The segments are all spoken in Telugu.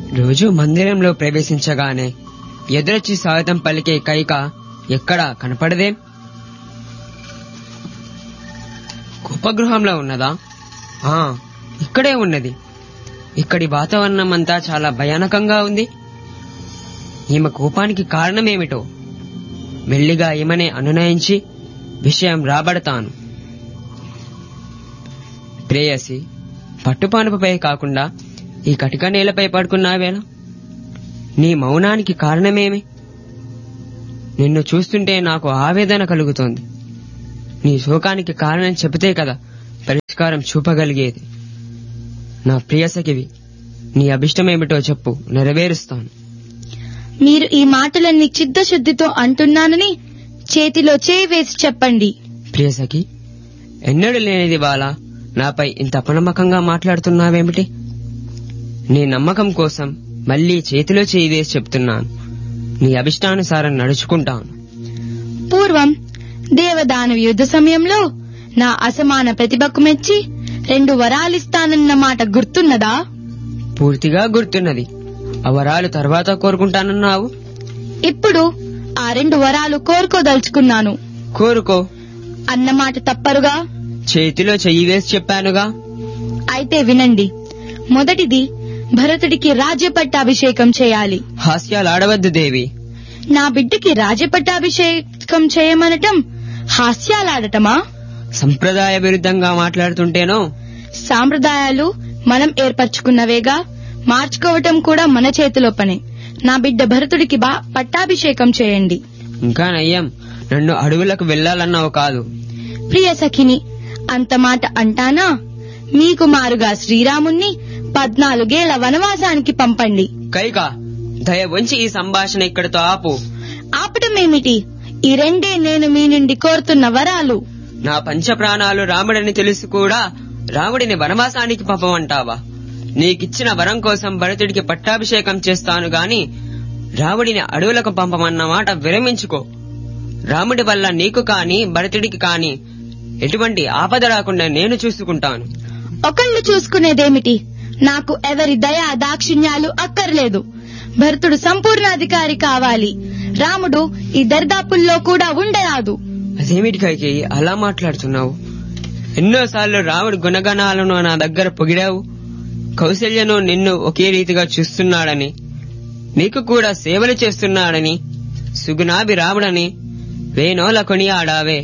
రోజు మందిరంలో ప్రవేశించగానే ఎదురొచ్చి స్వాగతం పలికే కైక ఎక్కడా కనపడదేం ఉపగృహంలో ఉన్నదా ఆ ఇక్కడే ఉన్నది ఇక్కడి వాతావరణం అంతా చాలా భయానకంగా ఉంది ఈమె కోపానికి కారణమేమిటో మెల్లిగా ఈమెనే అనునయించి విషయం రాబడతాను ప్రేయసి పట్టుపానుపై కాకుండా ఈ కటిక నేలపై పడుకున్నావేనా నీ మౌనానికి కారణమేమి నిన్ను చూస్తుంటే నాకు ఆవేదన కలుగుతోంది నీ శోకానికి కారణం చెబితే కదా పరిష్కారం చూపగలిగేది నా ప్రియసఖివి నీ అభిష్టమేమిటో చెప్పు నెరవేరుస్తాను మీరు ఈ మాటలన్నీ చిత్తశుద్ధితో అంటున్నానని చేతిలో చేయి వేసి చెప్పండి ప్రియసఖి ఎన్నడూ లేనిది బాల నాపై ఇంత అపనమ్మకంగా మాట్లాడుతున్నావేమిటి నీ నమ్మకం కోసం మళ్ళీ చేతిలో చేయి వేసి చెప్తున్నాను నీ అభిష్టానుసారం నడుచుకుంటాను పూర్వం దేవదానవ యుద్ధ సమయంలో నా అసమాన ప్రతిభకు మెచ్చి రెండు వరాలిస్తానన్న మాట గుర్తున్నదా పూర్తిగా గుర్తున్నది అవరాలు తర్వాత కోరుకుంటానన్నావు ఇప్పుడు ఆ రెండు వరాలు కోరుకోదలుచుకున్నాను కోరుకో అన్నమాట తప్పరుగా చేతిలో చెయ్యి వేసి చెప్పానుగా అయితే వినండి మొదటిది భరతుడికి రాజ్యపట్టాభిషేకం చేయాలి హాస్యాలాడవద్దు దేవి నా బిడ్డకి రాజ్యపట్టాభిషేకం చేయమనటం హాస్యాలాడటమా సంప్రదాయ విరుద్ధంగా మాట్లాడుతుంటేనో సాంప్రదాయాలు మనం ఏర్పరచుకున్నవేగా మార్చుకోవటం కూడా మన చేతిలో పనే నా బిడ్డ భరతుడికి బా పట్టాభిషేకం చేయండి ఇంకా నయ్యం నన్ను అడవులకు వెళ్లాలన్నావు కాదు ప్రియ సఖిని అంత మాట అంటానా మీకు మారుగా శ్రీరాముణ్ణి పద్నాలుగేళ్ల వనవాసానికి పంపండి కైక దయ ఉంచి ఈ సంభాషణ ఇక్కడితో ఆపు ఆపటమేమిటి ఈ రెండే నేను మీ నుండి కోరుతున్న వరాలు నా పంచ ప్రాణాలు రాముడని తెలుసు కూడా రాముడిని వనవాసానికి పంపమంటావా నీకిచ్చిన వరం కోసం భరతుడికి పట్టాభిషేకం చేస్తాను గాని రాముడిని అడవులకు పంపమన్న మాట విరమించుకో రాముడి వల్ల నీకు కాని భరతుడికి కాని ఎటువంటి ఆపద రాకుండా నేను చూసుకుంటాను ఒకళ్ళు చూసుకునేదేమిటి నాకు ఎవరి దయా దాక్షిణ్యాలు అక్కర్లేదు భరతుడు సంపూర్ణాధికారి కావాలి రాముడు ఈ దర్దాపుల్లో కూడా ఉండరాదు అదేమిటి కైకి అలా మాట్లాడుతున్నావు ఎన్నోసార్లు రాముడి గుణగణాలను నా దగ్గర పొగిడావు కౌశల్యను నిన్ను ఒకే రీతిగా చూస్తున్నాడని నీకు కూడా సేవలు చేస్తున్నాడని సుగుణాభి రాముడని వేనోల కొనియాడావే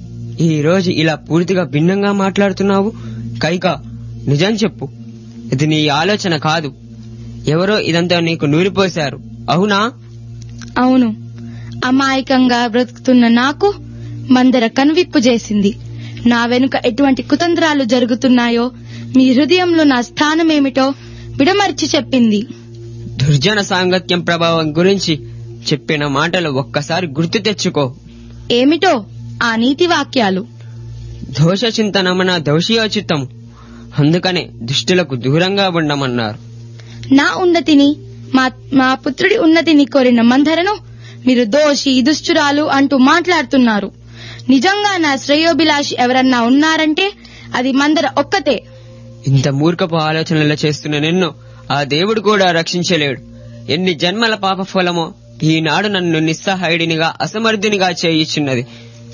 ఈ రోజు ఇలా పూర్తిగా భిన్నంగా మాట్లాడుతున్నావు కైక నిజం చెప్పు ఇది నీ ఆలోచన కాదు ఎవరో ఇదంతా నీకు నూరిపోశారు అవునా అవును అమాయకంగా బ్రతుకుతున్న నాకు మందర కనువిప్పు చేసింది నా వెనుక ఎటువంటి కుతంత్రాలు జరుగుతున్నాయో మీ హృదయంలో నా స్థానమేమిటో విడమర్చి చెప్పింది దుర్జన సాంగత్యం ప్రభావం గురించి చెప్పిన మాటలు ఒక్కసారి గుర్తు తెచ్చుకో ఏమిటో ఆ నీతి వాక్యాలు దోష చింతనమన దోషియోచితం అందుకనే దుష్టులకు దూరంగా ఉండమన్నారు నా ఉన్నతిని మా మా పుత్రుడి ఉన్నతిని కోరిన మందరను మీరు దోషి దుష్టురాలు అంటూ మాట్లాడుతున్నారు నిజంగా నా శ్రేయోభిలాషి ఎవరన్నా ఉన్నారంటే అది మందర ఒక్కతే ఇంత మూర్ఖపు ఆలోచనలు చేస్తున్న నిన్ను ఆ దేవుడు కూడా రక్షించలేడు ఎన్ని జన్మల పాప ఫలమో ఈనాడు నన్ను నిస్సహాయుడినిగా అసమర్థునిగా చేయిచున్నది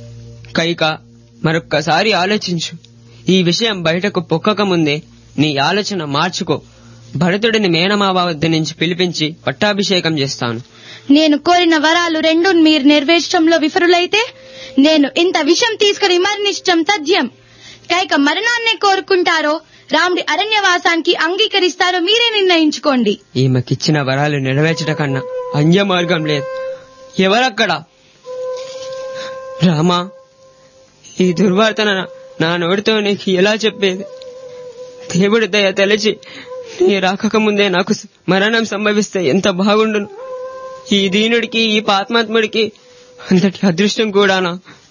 కైక మరొక్కసారి ఆలోచించు ఈ విషయం బయటకు పొక్కక ముందే నీ ఆలోచన మార్చుకో భరతుడిని మేనమావ వద్ద నుంచి పిలిపించి పట్టాభిషేకం చేస్తాను నేను కోరిన వరాలు రెండు మీరు నెరవేర్చడంలో విఫరులైతే నేను ఇంత విషం తీసుకుని మరణిష్టం తథ్యం కైక మరణాన్నే కోరుకుంటారో రాముడి అరణ్యవాసానికి అంగీకరిస్తారో మీరే నిర్ణయించుకోండి ఈమెకిచ్చిన వరాలు నెరవేర్చట కన్నా అన్య మార్గం లేదు ఎవరక్కడ రామా ఈ దుర్వార్తన నా నోటితో నీకు ఎలా చెప్పేది దేవుడి దయ తెలిచి నీ రాకక ముందే నాకు మరణం సంభవిస్తే ఎంత బాగుండును ఈ దీనుడికి ఈ పాత్మాత్ముడికి అంతటి అదృష్టం కూడానా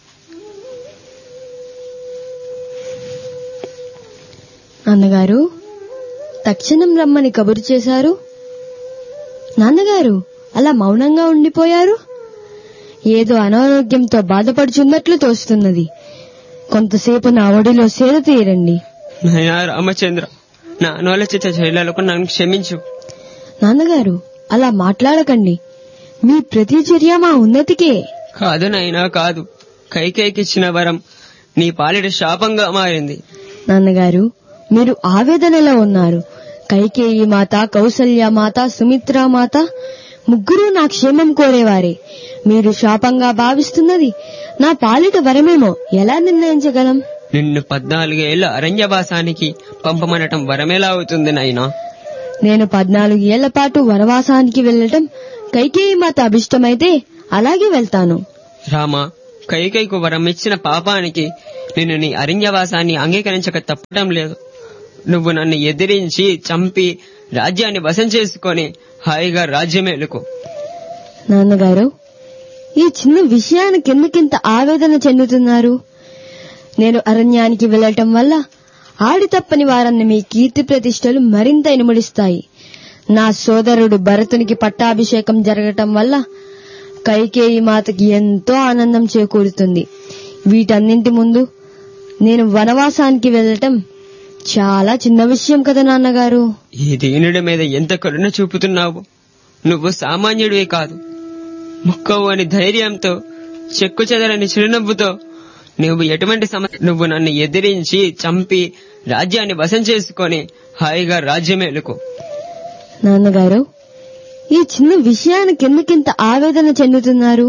నాన్నగారు తక్షణం రమ్మని కబురు చేశారు నాన్నగారు అలా మౌనంగా ఉండిపోయారు ఏదో అనారోగ్యంతో బాధపడుచున్నట్లు తోస్తున్నది కొంతసేపు నా ఒడిలో సేద తీరండి నయా రామచంద్ర నా అనోలచిత చర్యలకు నన్ను క్షమించు నాన్నగారు అలా మాట్లాడకండి మీ ప్రతి చర్య మా ఉన్నతికే కాదు నైనా కాదు కైకేయికిచ్చిన వరం నీ పాలిట శాపంగా మారింది నాన్నగారు మీరు ఆవేదనలో ఉన్నారు కైకేయి మాత కౌసల్య మాత సుమిత్ర మాత ముగ్గురు నా క్షేమం కోరేవారే మీరు శాపంగా భావిస్తున్నది నా పాలిట వరమేమో ఎలా నిర్ణయించగలం నిన్ను పద్నాలుగేళ్ల అరణ్యవాసానికి పంపమనటం వరమేలా అవుతుంది నాయనా నేను పద్నాలుగు ఏళ్ల పాటు వనవాసానికి వెళ్లటం కైకేయి మాత అభిష్టమైతే అలాగే వెళ్తాను రామ కైకైకు వరం ఇచ్చిన పాపానికి నిన్ను నీ అరణ్యవాసాన్ని అంగీకరించక తప్పటం లేదు నువ్వు నన్ను ఎదిరించి చంపి రాజ్యాన్ని వశం చేసుకొని హాయిగా రాజ్యమేలుకు నాన్నగారు ఈ చిన్న విషయానికి ఎందుకింత ఆవేదన చెందుతున్నారు నేను అరణ్యానికి వెళ్లటం వల్ల ఆడి తప్పని వారన్న మీ కీర్తి ప్రతిష్టలు మరింత ఇనుమడిస్తాయి నా సోదరుడు భరతునికి పట్టాభిషేకం జరగటం వల్ల కైకేయి మాతకి ఎంతో ఆనందం చేకూరుతుంది వీటన్నింటి ముందు నేను వనవాసానికి వెళ్లటం చాలా చిన్న విషయం కదా నాన్నగారు ఈ దీనుడి మీద ఎంత కరుణ చూపుతున్నావు నువ్వు సామాన్యుడివి కాదు ముక్కవు అని ధైర్యంతో చెక్కు చెదరని చిరునవ్వుతో నువ్వు ఎటువంటి సమస్య నువ్వు నన్ను ఎదిరించి చంపి రాజ్యాన్ని వశం చేసుకొని హాయిగా రాజ్యమేలుకో నాన్నగారు ఈ చిన్న విషయానికి ఎందుకింత ఆవేదన చెందుతున్నారు